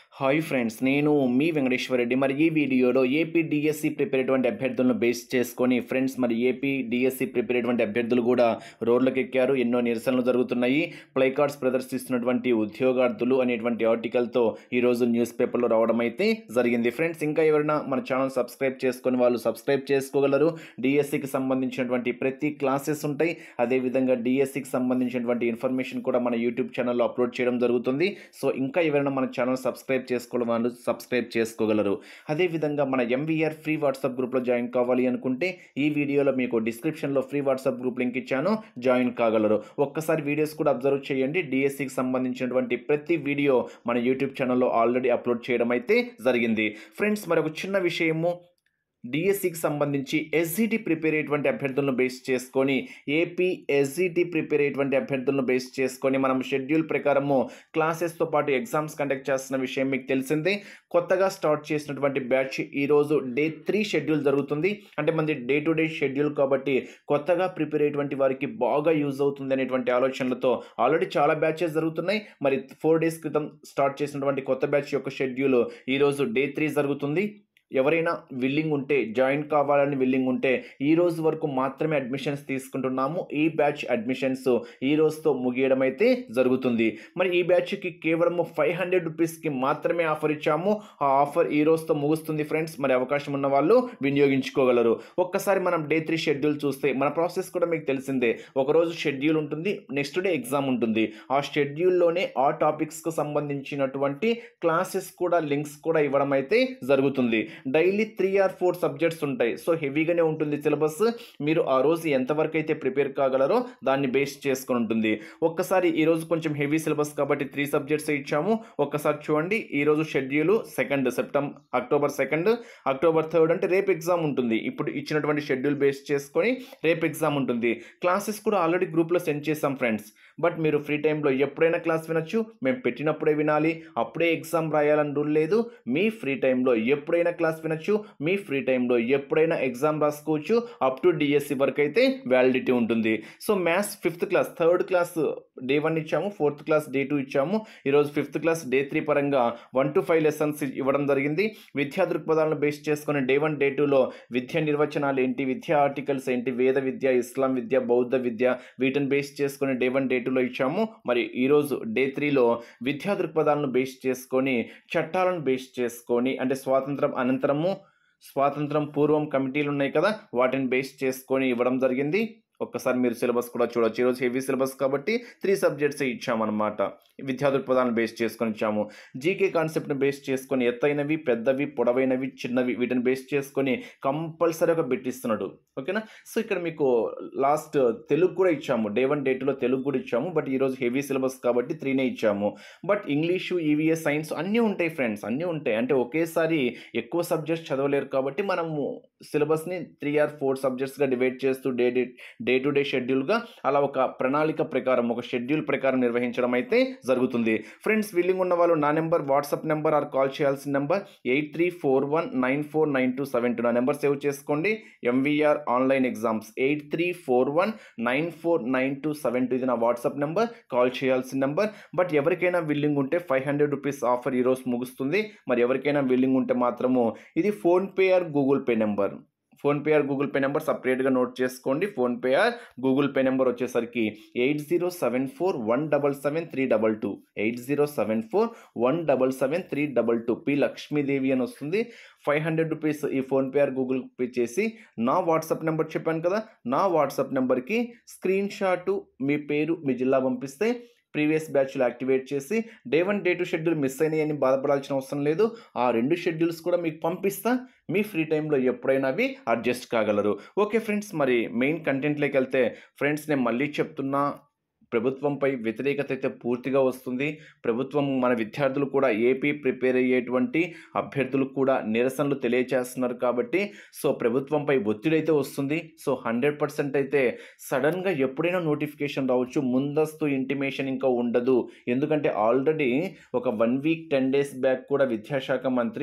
hi friends నేను మీ వెంకటేశ్వర రెడ్డి మరి ఈ వీడియోలో ఏపీ డిఎస్సి ప్రిపేర్ అటువంటి అభ్యర్థులను బేస్ చేసుకొని ఫ్రెండ్స్ మరి ఏపీ డిఎస్సి ప్రిపేర్ అటువంటి అభ్యర్థులు కూడా రోడ్లకు ఎక్కారు ఎన్నో నిరసనలు జరుగుతున్నాయి ప్లై కార్డ్స్ ప్రదర్శిస్తున్నటువంటి ఉద్యోగార్థులు అనేటువంటి ఆర్టికల్తో ఈరోజు న్యూస్ పేపర్లో రావడం అయితే జరిగింది ఫ్రెండ్స్ ఇంకా ఎవరైనా మన ఛానల్ సబ్స్క్రైబ్ చేసుకొని వాళ్ళు సబ్స్క్రైబ్ చేసుకోగలరు డిఎస్సికి సంబంధించినటువంటి ప్రతి క్లాసెస్ ఉంటాయి అదేవిధంగా డిఎస్సికి సంబంధించినటువంటి ఇన్ఫర్మేషన్ కూడా మన యూట్యూబ్ ఛానల్లో అప్లోడ్ చేయడం జరుగుతుంది సో ఇంకా ఎవరైనా మన ఛానల్ సబ్స్క్రైబ్ చేసుకోవడం వాళ్ళు సబ్స్క్రైబ్ చేసుకోగలరు అదేవిధంగా మన ఎంవీఆర్ ఫ్రీ వాట్సాప్ గ్రూప్లో జాయిన్ కావాలి అనుకుంటే ఈ వీడియోలో మీకు డిస్క్రిప్షన్లో ఫ్రీ వాట్సాప్ గ్రూప్ లింక్ ఇచ్చాను జాయిన్ కాగలరు ఒక్కసారి వీడియోస్ కూడా అబ్జర్వ్ చేయండి డిఎస్సికి సంబంధించినటువంటి ప్రతి వీడియో మన యూట్యూబ్ ఛానల్లో ఆల్రెడీ అప్లోడ్ చేయడం అయితే జరిగింది ఫ్రెండ్స్ మరి ఒక చిన్న విషయము డిఎస్సికి సంబంధించి ఎస్జిటి ప్రిపేర్ అయ్యేటువంటి అభ్యర్థులను బేస్ చేసుకొని ఏపీ ఎస్జిటి ప్రిపేర్ అయ్యేటువంటి అభ్యర్థులను బేస్ చేసుకొని మనం షెడ్యూల్ ప్రకారము క్లాసెస్తో పాటు ఎగ్జామ్స్ కండక్ట్ చేస్తున్న విషయం మీకు తెలిసిందే కొత్తగా స్టార్ట్ చేసినటువంటి బ్యాచ్ ఈరోజు డే త్రీ షెడ్యూల్ జరుగుతుంది అంటే మనది డే టు డే షెడ్యూల్ కాబట్టి కొత్తగా ప్రిపేర్ అయ్యేటువంటి వారికి బాగా యూజ్ అవుతుంది అనేటువంటి ఆలోచనలతో ఆల్రెడీ చాలా బ్యాచెస్ జరుగుతున్నాయి మరి ఫోర్ డేస్ క్రితం స్టార్ట్ చేసినటువంటి కొత్త బ్యాచ్ యొక్క షెడ్యూల్ ఈరోజు డే త్రీ జరుగుతుంది ఎవరైనా విల్లింగ్ ఉంటే జాయిన్ కావాలని విల్లింగ్ ఉంటే ఈ రోజు వరకు మాత్రమే అడ్మిషన్స్ తీసుకుంటున్నాము ఈ బ్యాచ్ అడ్మిషన్స్ ఈ రోజుతో ముగియడం అయితే జరుగుతుంది మరి ఈ బ్యాచ్కి కేవలం ఫైవ్ హండ్రెడ్ రూపీస్కి మాత్రమే ఆఫర్ ఇచ్చాము ఆ ఆఫర్ ఈ రోజుతో ముగుస్తుంది ఫ్రెండ్స్ మరి అవకాశం ఉన్న వాళ్ళు వినియోగించుకోగలరు ఒక్కసారి మనం డే త్రీ షెడ్యూల్ చూస్తే మన ప్రాసెస్ కూడా మీకు తెలిసిందే ఒకరోజు షెడ్యూల్ ఉంటుంది నెక్స్ట్ డే ఎగ్జామ్ ఉంటుంది ఆ షెడ్యూల్లోనే ఆ టాపిక్స్కు సంబంధించినటువంటి క్లాసెస్ కూడా లింక్స్ కూడా ఇవ్వడం అయితే జరుగుతుంది daily three or four subjects ఉంటాయి సో హెవీగానే ఉంటుంది సిలబస్ మీరు ఆ రోజు ఎంతవరకు అయితే ప్రిపేర్ కాగలరో దాన్ని బేస్ చేసుకొని ఉంటుంది ఒక్కసారి ఈ రోజు కొంచెం హెవీ సిలబస్ కాబట్టి త్రీ సబ్జెక్ట్స్ ఇచ్చాము ఒక్కసారి చూడండి ఈ రోజు schedule second September October second October third అంటే రేపు ఎగ్జామ్ ఉంటుంది ఇప్పుడు ఇచ్చినటువంటి షెడ్యూల్ బేస్ చేసుకొని రేపు ఎగ్జామ్ ఉంటుంది క్లాసెస్ కూడా ఆల్రెడీ గ్రూప్లో సెండ్ చేసాం ఫ్రెండ్స్ బట్ మీరు ఫ్రీ టైంలో ఎప్పుడైనా క్లాస్ వినొచ్చు మేము పెట్టినప్పుడే వినాలి అప్పుడే ఎగ్జామ్ రాయాలని రూల్ లేదు మీ ఫ్రీ టైంలో ఎప్పుడైనా క్లాస్ వినొచ్చు మీ ఫ్రీ టైంలో ఎప్పుడైనా ఎగ్జామ్ రాసుకోవచ్చు అప్ టు డిఎస్సి వరకు అయితే వ్యాలిడిటీ ఉంటుంది so maths fifth class third class day one ఇచ్చాము ఫోర్త్ క్లాస్ డే టూ ఇచ్చాము ఈరోజు ఫిఫ్త్ క్లాస్ డే త్రీ పరంగా వన్ టు ఫైవ్ లెసన్స్ ఇవ్వడం జరిగింది విద్యా దృక్పథాలను బేస్ చేసుకుని డే వన్ డే టూలో విద్యా నిర్వచనాలు ఏంటి విద్యా ఆర్టికల్స్ ఏంటి వేద విద్య ఇస్లాం విద్య బౌద్ధ విద్య వీటిని బేస్ చేసుకుని డే వన్ డే టూలో ఇచ్చాము మరి ఈరోజు డే త్రీలో విద్యా దృక్పథాలను బేస్ చేసుకొని చట్టాలను బేస్ చేసుకొని అంటే స్వాతంత్రం అనంతరము స్వాతంత్రం పూర్వం కమిటీలు ఉన్నాయి కదా వాటిని బేస్ చేసుకొని ఇవ్వడం జరిగింది ఒక్కసారి మీరు సిలబస్ కూడా చూడొచ్చు ఈరోజు హెవీ సిలబస్ కాబట్టి త్రీ సబ్జెక్ట్స్ ఇచ్చామన్నమాట విద్యా దృక్పథాలను బేస్ చేసుకొని ఇచ్చాము జీకే కాన్సెప్ట్ని బేస్ చేసుకొని ఎత్తైనవి పెద్దవి పొడవైనవి చిన్నవి వీటిని బేస్ చేసుకొని కంపల్సరీగా పెట్టిస్తున్నాడు ఓకేనా సో ఇక్కడ మీకు లాస్ట్ తెలుగు కూడా ఇచ్చాము డే వన్ డే టూలో తెలుగు కూడా ఇచ్చాము బట్ ఈరోజు హెవీ సిలబస్ కాబట్టి త్రీనే ఇచ్చాము బట్ ఇంగ్లీషు ఈవీఎస్ సైన్స్ అన్నీ ఉంటాయి ఫ్రెండ్స్ అన్నీ ఉంటాయి అంటే ఒకేసారి ఎక్కువ సబ్జెక్ట్స్ చదవలేరు కాబట్టి మనము సిలబస్ని త్రీ ఆర్ ఫోర్ సబ్జెక్ట్స్గా డివైడ్ చేస్తూ day day day to day షెడ్యూల్గా అలా ఒక ప్రణాళిక ప్రకారం ఒక షెడ్యూల్ ప్రకారం నిర్వహించడం అయితే జరుగుతుంది ఫ్రెండ్స్ విల్లింగ్ ఉన్న వాళ్ళు నా number WhatsApp number or call చేయాల్సిన number eight three four one nine four nine two seven two నా నెంబర్ సేవ్ చేసుకోండి MVR online exams eight three four one nine four nine two seven two ఇది నా WhatsApp number call చేయాల్సిన number but ఎవరికైనా willing ఉంటే five hundred rupees offer ఈరోజు ముగుస్తుంది మరి ఎవరికైనా విల్లింగ్ ఉంటే మాత్రము ఇది PhonePe or Google Pay number PhonePe or Google Pay number సపరేట్గా నోట్ చేసుకోండి PhonePe or Google Pay number వచ్చేసరికి eight zero seven four one double seven three double two eight zero seven four one double seven three double two P Lakshmidevi అని వస్తుంది five hundred rupees ఈ PhonePe or Google Pay చేసి నా WhatsApp number చెప్పాను కదా నా WhatsApp నెంబర్కి screen shot మీ పేరు మీ జిల్లా పంపిస్తే ప్రీవియస్ బ్యాచ్లు యాక్టివేట్ చేసి day one day two schedule miss అయినాయని బాధపడాల్సిన అవసరం లేదు ఆ రెండు షెడ్యూల్స్ కూడా మీకు పంపిస్తా మీ ఫ్రీ టైంలో ఎప్పుడైనా అవి అడ్జస్ట్ కాగలరు ఓకే ఫ్రెండ్స్ మరి మెయిన్ కంటెంట్లోకి వెళ్తే ఫ్రెండ్స్ నేను మళ్ళీ చెప్తున్నా ప్రభుత్వంపై వ్యతిరేకత అయితే పూర్తిగా వస్తుంది ప్రభుత్వం మన విద్యార్థులు కూడా ఏపీ ప్రిపేర్ అయ్యేటువంటి అభ్యర్థులు కూడా నిరసనలు తెలియచేస్తున్నారు కాబట్టి సో ప్రభుత్వంపై ఒత్తిడి అయితే వస్తుంది సో హండ్రెడ్ పర్సెంట్ అయితే సడన్గా ఎప్పుడైనా నోటిఫికేషన్ రావచ్చు ముందస్తు ఇంటిమేషన్ ఇంకా ఉండదు ఎందుకంటే ఆల్రెడీ ఒక one week ten days back కూడా విద్యాశాఖ మంత్రి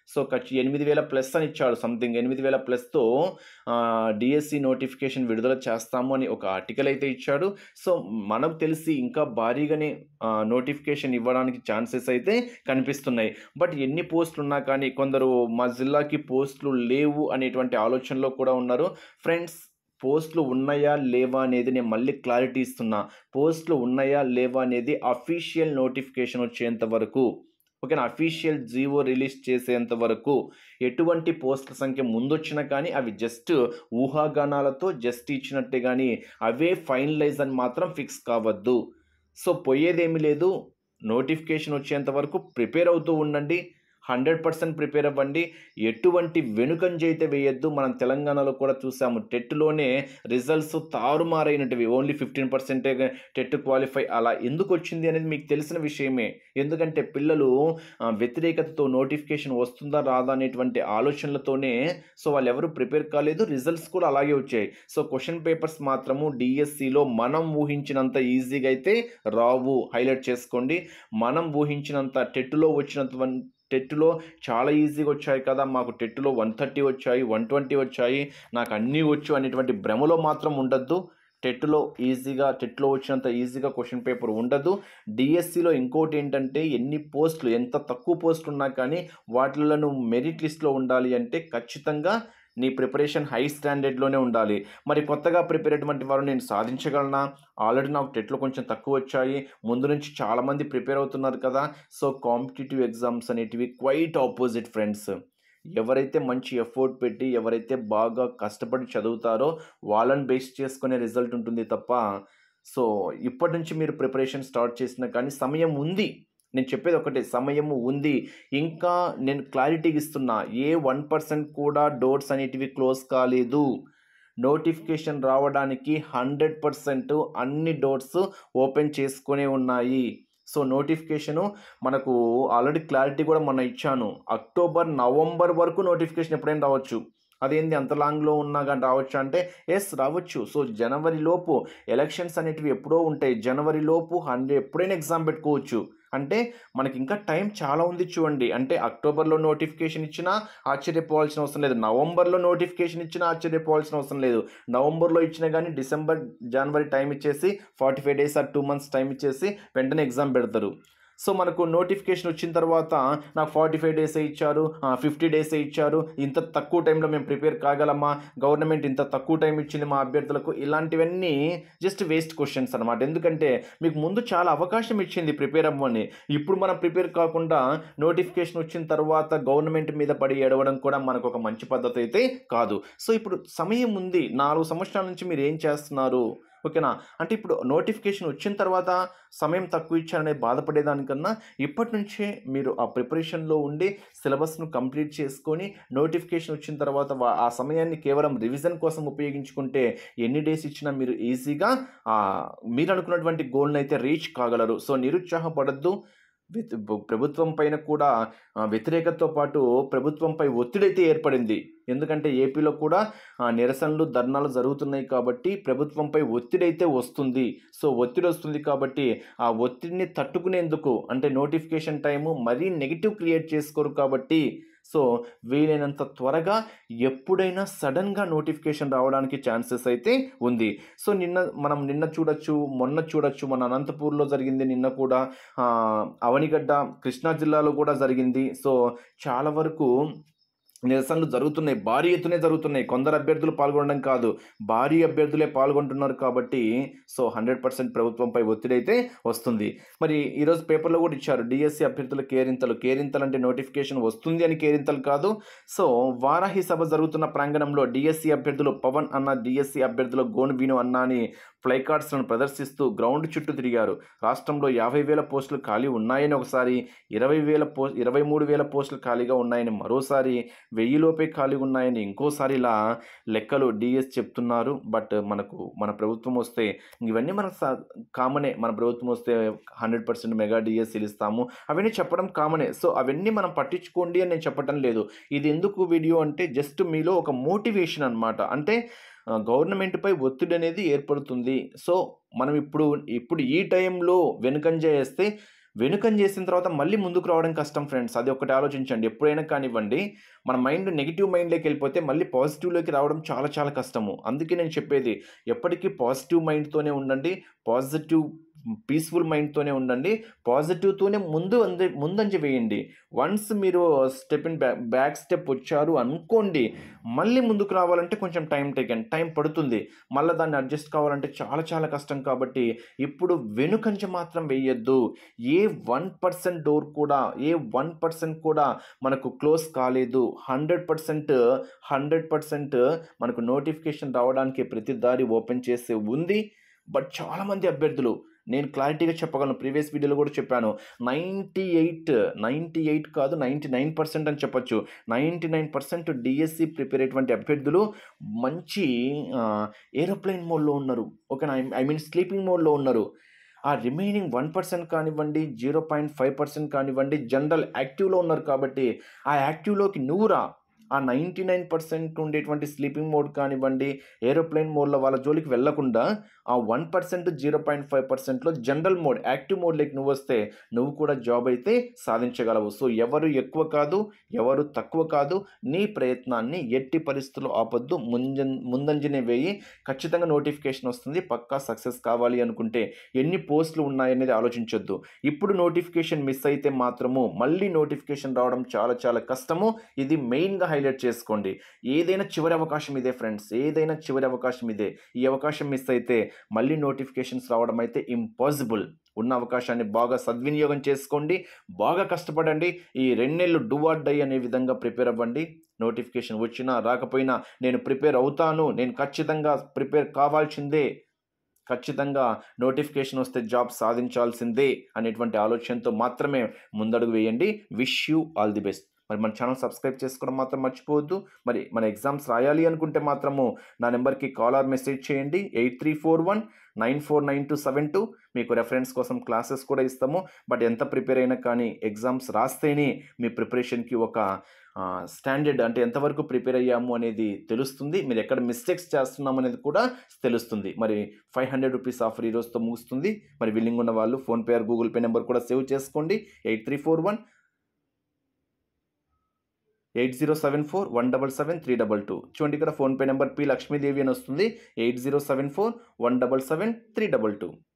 సో ఖర్చు ఎనిమిది వేల ప్లస్ అని ఇచ్చాడు సంథింగ్ ఎనిమిది వేల ప్లస్తో డిఎస్సి నోటిఫికేషన్ విడుదల చేస్తాము అని ఒక ఆర్టికల్ అయితే ఇచ్చాడు సో మనకు తెలిసి ఇంకా భారీగానే నోటిఫికేషన్ ఇవ్వడానికి ఛాన్సెస్ అయితే కనిపిస్తున్నాయి బట్ ఎన్ని పోస్టులు ఉన్నా కానీ కొందరు మా జిల్లాకి పోస్టులు లేవు అనేటువంటి ఆలోచనలో కూడా ఉన్నారు ఫ్రెండ్స్ పోస్టులు ఉన్నాయా లేవా అనేది నేను మళ్ళీ క్లారిటీ ఇస్తున్నా పోస్టులు ఉన్నాయా లేవా అనేది అఫీషియల్ నోటిఫికేషన్ వచ్చేంత వరకు ఓకేనా అఫీషియల్ జీవో రిలీజ్ చేసేంత వరకు ఎటువంటి పోస్టుల సంఖ్య ముందొచ్చినా కానీ అవి జస్ట్ ఊహాగానాలతో జస్ట్ ఇచ్చినట్టే కానీ అవే ఫైనలైజ్ అని మాత్రం ఫిక్స్ కావద్దు సో పోయేదేమీ లేదు నోటిఫికేషన్ వచ్చేంత వరకు ప్రిపేర్ అవుతూ ఉండండి హండ్రెడ్ పర్సెంట్ ప్రిపేర్ అవ్వండి ఎటువంటి వెనుకంజ అయితే వేయొద్దు మనం తెలంగాణలో కూడా చూసాము టెట్లోనే రిజల్ట్స్ తారుమారైనటివి ఓన్లీ ఫిఫ్టీన్ పర్సెంటే టెట్ క్వాలిఫై అలా ఎందుకు వచ్చింది అనేది మీకు తెలిసిన విషయమే ఎందుకంటే పిల్లలు ఆ, వ్యతిరేకతతో నోటిఫికేషన్ వస్తుందా రాదా అనేటువంటి ఆలోచనలతోనే సో వాళ్ళు ఎవరు ప్రిపేర్ కాలేదు రిజల్ట్స్ కూడా అలాగే వచ్చాయి సో క్వశ్చన్ పేపర్స్ మాత్రము డిఎస్సిలో మనం ఊహించినంత ఈజీగా అయితే రావు హైలైట్ చేసుకోండి మనం ఊహించినంత టెట్లో వచ్చినంత టెట్లో చాలా ఈజీగా వచ్చాయి కదా మాకు టెట్లో వన్ థర్టీ వచ్చాయి వన్ ట్వంటీ వచ్చాయి నాకు అన్నీ వచ్చు అనేటువంటి భ్రమలో మాత్రం ఉండద్దు టెట్లో ఈజీగా టెట్లో వచ్చినంత ఈజీగా క్వశ్చన్ పేపర్ ఉండదు డిఎస్సిలో ఇంకోటి ఏంటంటే ఎన్ని పోస్టులు ఎంత తక్కువ పోస్టులు ఉన్నా కానీ వాటిల్లో నువ్వు మెరిట్ లిస్ట్లో ఉండాలి అంటే ఖచ్చితంగా నీ ప్రిపరేషన్ హై స్టాండర్డ్లోనే ఉండాలి మరి కొత్తగా ప్రిపేర్ అయ్యేటువంటి వారు నేను సాధించగలనా ఆల్రెడీ నాకు టెట్లో కొంచెం తక్కువ వచ్చాయి ముందు నుంచి చాలామంది ప్రిపేర్ అవుతున్నారు కదా సో కాంపిటేటివ్ ఎగ్జామ్స్ అనేటివి క్వైట్ ఆపోజిట్ ఫ్రెండ్స్ ఎవరైతే మంచి ఎఫర్ట్ పెట్టి ఎవరైతే బాగా కష్టపడి చదువుతారో వాళ్ళని బేస్ చేసుకునే రిజల్ట్ ఉంటుంది తప్ప సో ఇప్పటి నుంచి మీరు ప్రిపరేషన్ స్టార్ట్ చేసినా కానీ సమయం ఉంది నేను చెప్పేది ఒకటే సమయము ఉంది ఇంకా నేను క్లారిటీగా ఇస్తున్నా ఏ వన్ పర్సెంట్ కూడా డోర్స్ అనేటివి క్లోజ్ కాలేదు నోటిఫికేషన్ రావడానికి హండ్రెడ్ పర్సెంట్ అన్ని డోర్స్ ఓపెన్ చేసుకునే ఉన్నాయి సో నోటిఫికేషను మనకు ఆల్రెడీ క్లారిటీ కూడా మొన్న ఇచ్చాను అక్టోబర్ నవంబర్ వరకు నోటిఫికేషన్ ఎప్పుడైనా రావచ్చు అదేంది అంత లాంగ్లో ఉన్నా కానీ రావచ్చు అంటే ఎస్ రావచ్చు సో జనవరి లోపు ఎలక్షన్స్ అనేటివి ఎప్పుడో ఉంటాయి జనవరి లోపు హండ్రెడ్ ఎప్పుడైనా ఎగ్జామ్ పెట్టుకోవచ్చు అంటే మనకి ఇంకా టైం చాలా ఉంది చూడండి అంటే అక్టోబర్లో నోటిఫికేషన్ ఇచ్చినా ఆశ్చర్యపోవాల్సిన అవసరం లేదు నవంబర్లో నోటిఫికేషన్ ఇచ్చినా ఆశ్చర్యపోవాల్సిన అవసరం లేదు నవంబర్లో ఇచ్చినా కానీ డిసెంబర్ జనవరి టైం ఇచ్చేసి forty five days or two months time ఇచ్చేసి వెంటనే ఎగ్జామ్ పెడతారు సో మనకు నోటిఫికేషన్ వచ్చిన తర్వాత నాకు ఫార్టీ ఫైవ్ డేసే ఇచ్చారు ఫిఫ్టీ డేసే ఇచ్చారు ఇంత తక్కువ టైంలో మేము ప్రిపేర్ కాగలమా గవర్నమెంట్ ఇంత తక్కువ టైం ఇచ్చింది మా అభ్యర్థులకు ఇలాంటివన్నీ జస్ట్ వేస్ట్ క్వశ్చన్స్ అనమాట ఎందుకంటే మీకు ముందు చాలా అవకాశం ఇచ్చింది ప్రిపేర్ అవ్వని ఇప్పుడు మనం ప్రిపేర్ కాకుండా నోటిఫికేషన్ వచ్చిన తర్వాత గవర్నమెంట్ మీద పడి ఎడవడం కూడా మనకు ఒక మంచి పద్ధతి అయితే కాదు సో ఇప్పుడు సమయం ఉంది నాలుగు సంవత్సరాల నుంచి మీరు ఏం చేస్తున్నారు ఓకేనా అంటే ఇప్పుడు నోటిఫికేషన్ వచ్చిన తర్వాత సమయం తక్కువ ఇచ్చారనే బాధపడేదానికన్నా ఇప్పటి నుంచే మీరు ఆ ప్రిపరేషన్లో ఉండి సిలబస్ను కంప్లీట్ చేసుకొని నోటిఫికేషన్ వచ్చిన తర్వాత వా- ఆ సమయాన్ని కేవలం రివిజన్ కోసం ఉపయోగించుకుంటే ఎన్ని డేస్ ఇచ్చినా మీరు ఈజీగా ఆ, మీరు అనుకున్నటువంటి గోల్ని అయితే రీచ్ కాగలరు సో నిరుత్సాహపడద్దు విత్ బ- ప్రభుత్వం పైన కూడా ఆ, వ్యతిరేకతతో పాటు ప్రభుత్వంపై ఒత్తిడైతే ఏర్పడింది ఎందుకంటే ఏపీలో కూడా ఆ, నిరసనలు ధర్నాలు జరుగుతున్నాయి కాబట్టి ప్రభుత్వంపై ఒత్తిడైతే వస్తుంది సో ఒత్తిడి వస్తుంది కాబట్టి ఆ ఒత్తిడిని తట్టుకునేందుకు అంటే నోటిఫికేషన్ టైము మరీ నెగిటివ్ క్రియేట్ చేసుకోరు కాబట్టి సో వీలైనంత త్వరగా ఎప్పుడైనా సడన్గా నోటిఫికేషన్ రావడానికి ఛాన్సెస్ అయితే ఉంది సో నిన్న మనం నిన్న చూడొచ్చు మొన్న చూడొచ్చు మన అనంతపూర్లో జరిగింది నిన్న కూడా ఆ, అవనిగడ్డ కృష్ణా జిల్లాలో కూడా జరిగింది సో చాలా వరకు నిరసనలు జరుగుతున్నాయి భారీ ఎత్తునే జరుగుతున్నాయి కొందరు అభ్యర్థులు పాల్గొనడం కాదు భారీ అభ్యర్థులే పాల్గొంటున్నారు కాబట్టి సో హండ్రెడ్ పర్సెంట్ ప్రభుత్వంపై ఒత్తిడి అయితే వస్తుంది మరి ఈరోజు పేపర్లో కూడా ఇచ్చారు డిఎస్సి అభ్యర్థుల కేరింతలు కేరింతలు అంటే నోటిఫికేషన్ వస్తుంది అని కేరింతలు కాదు సో వారాహి సభ జరుగుతున్న ప్రాంగణంలో డిఎస్సి అభ్యర్థులు పవన్ అన్న డిఎస్సి అభ్యర్థుల గోను వీను అన్న అని ఫ్లై కార్డ్స్లను ప్రదర్శిస్తూ గ్రౌండ్ చుట్టూ తిరిగారు రాష్ట్రంలో యాభై వేల పోస్టులు ఖాళీ ఉన్నాయని ఒకసారి ఇరవై వేల పో ఇరవై మూడు వేల పోస్టులు ఖాళీగా ఉన్నాయని మరోసారి వెయ్యిలోపే ఖాళీ ఉన్నాయని ఇంకోసారి ఇలా లెక్కలు డిఎస్ చెప్తున్నారు బట్ మనకు మన ప్రభుత్వం వస్తే ఇవన్నీ మన కామనే మన ప్రభుత్వం వస్తే హండ్రెడ్ పర్సెంట్ మెగా డిఎస్సీలు ఇస్తాము అవన్నీ చెప్పడం కామనే సో అవన్నీ మనం పట్టించుకోండి అని నేను చెప్పడం లేదు ఇది ఎందుకు వీడియో అంటే జస్ట్ మీలో ఒక మోటివేషన్ అన్నమాట అంటే ఆ, గవర్నమెంట్పై ఒత్తిడి అనేది ఏర్పడుతుంది సో మనం ఇప్పుడు ఇప్పుడు ఈ టైంలో వెనుకంజ వేస్తే వెనుకం చేసిన తర్వాత మళ్ళీ ముందుకు రావడం కష్టం ఫ్రెండ్స్ అది ఒకటి ఆలోచించండి ఎప్పుడైనా కానివ్వండి మన మైండ్ నెగిటివ్ మైండ్లోకి వెళ్ళిపోతే మళ్ళీ పాజిటివ్లోకి రావడం చాలా చాలా కష్టము అందుకే నేను చెప్పేది ఎప్పటికీ పాజిటివ్ మైండ్తోనే ఉండండి పాజిటివ్ పీస్ఫుల్ మైండ్తోనే ఉండండి పాజిటివ్తోనే ముందు అంద ముందంజ వేయండి వన్స్ మీరు step in back back step వచ్చారు అనుకోండి మళ్ళీ ముందుకు రావాలంటే కొంచెం టైం టేకెన్ టైం పడుతుంది మళ్ళీ దాన్ని అడ్జస్ట్ కావాలంటే చాలా చాలా కష్టం కాబట్టి ఇప్పుడు వెనుకంజ మాత్రం వేయొద్దు ఏ వన్ పర్సెంట్ డోర్ కూడా ఏ వన్ పర్సెంట్ కూడా మనకు క్లోజ్ కాలేదు హండ్రెడ్ పర్సెంట్ హండ్రెడ్ పర్సెంట్ మనకు నోటిఫికేషన్ రావడానికి ప్రతి దారి ఓపెన్ చేసి ఉంది బట్ చాలామంది అభ్యర్థులు నేను క్లారిటీగా చెప్పగలను ప్రీవియస్ వీడియోలో కూడా చెప్పాను నైంటీ ఎయిట్ నైంటీ ఎయిట్ కాదు నైంటీ నైన్ పర్సెంట్ అని చెప్పొచ్చు ninety nine percent DSC prepare అయ్యేటువంటి అభ్యర్థులు మంచి ఏరోప్లేన్ మోడ్లో ఉన్నారు ఓకేనా ఐ మీన్ స్లీపింగ్ మోడ్లో ఉన్నారు ఆ రిమైనింగ్ వన్ పర్సెంట్ కానివ్వండి జీరో పాయింట్ ఫైవ్ పర్సెంట్ కానివ్వండి జనరల్ యాక్టివ్లో ఉన్నారు కాబట్టి ఆ యాక్టివ్లోకి నువ్వురా ఆ నైంటీ నైన్ పర్సెంట్ ఉండేటువంటి స్లీపింగ్ మోడ్ కానివ్వండి ఏరోప్లేన్ మోడ్లో వాళ్ళ జోలికి వెళ్లకుండా ఆ one percent zero point five పర్సెంట్లో జనరల్ మోడ్ యాక్టివ్ మోడ్లోకి నువ్వు వస్తే నువ్వు కూడా జాబ్ అయితే సాధించగలవు సో ఎవరు ఎక్కువ కాదు ఎవరు తక్కువ కాదు నీ ప్రయత్నాన్ని ఎట్టి పరిస్థితుల్లో ఆపొద్దు ముంజన్ ముందంజనే వేయి ఖచ్చితంగా నోటిఫికేషన్ వస్తుంది పక్కా సక్సెస్ కావాలి అనుకుంటే ఎన్ని పోస్టులు ఉన్నాయనేది ఆలోచించొద్దు ఇప్పుడు నోటిఫికేషన్ మిస్ అయితే మాత్రము మళ్ళీ నోటిఫికేషన్ రావడం చాలా చాలా కష్టము ఇది మెయిన్గా హైలైట్ చేసుకోండి ఏదైనా చివరి అవకాశం ఇదే ఫ్రెండ్స్ ఏదైనా చివరి అవకాశం ఇదే ఈ అవకాశం మిస్ అయితే మళ్ళీ నోటిఫికేషన్స్ రావడం అయితే ఇంపాసిబుల్ ఉన్న అవకాశాన్ని బాగా సద్వినియోగం చేసుకోండి బాగా కష్టపడండి ఈ రెండేళ్ళు డూ ఆర్ డై అనే విధంగా ప్రిపేర్ అవ్వండి నోటిఫికేషన్ వచ్చినా రాకపోయినా నేను ప్రిపేర్ అవుతాను నేను ఖచ్చితంగా ప్రిపేర్ కావాల్సిందే ఖచ్చితంగా నోటిఫికేషన్ వస్తే జాబ్ సాధించాల్సిందే అనేటువంటి ఆలోచనతో మాత్రమే ముందడుగు వేయండి wish you all the best మరి మన ఛానల్ సబ్స్క్రైబ్ చేసుకోవడం మాత్రం మర్చిపోవద్దు మరి మన ఎగ్జామ్స్ రాయాలి అనుకుంటే మాత్రము నా నెంబర్కి కాల్ ఆర్ మెసేజ్ చేయండి eight three four one nine four nine two seven two మీకు రెఫరెన్స్ కోసం క్లాసెస్ కూడా ఇస్తాము బట్ ఎంత ప్రిపేర్ అయినా కానీ ఎగ్జామ్స్ రాస్తేనే మీ ప్రిపరేషన్కి ఒక స్టాండర్డ్ అంటే ఎంతవరకు ప్రిపేర్ అయ్యాము అనేది తెలుస్తుంది మీరు ఎక్కడ మిస్టేక్స్ చేస్తున్నాం అనేది కూడా తెలుస్తుంది మరి ఫైవ్ హండ్రెడ్ రూపీస్ ఆఫర్ ఈ రోజుతో ముగుస్తుంది మరి విల్లింగ్ ఉన్న వాళ్ళు PhonePe or Google Pay number కూడా సేవ్ చేసుకోండి eight three four one eight zero seven four one double seven three double two చూడండి ఇక్కడ ఫోన్పే నెంబర్ పి లక్ష్మీదేవి అని వస్తుంది eight zero seven four one double seven three double two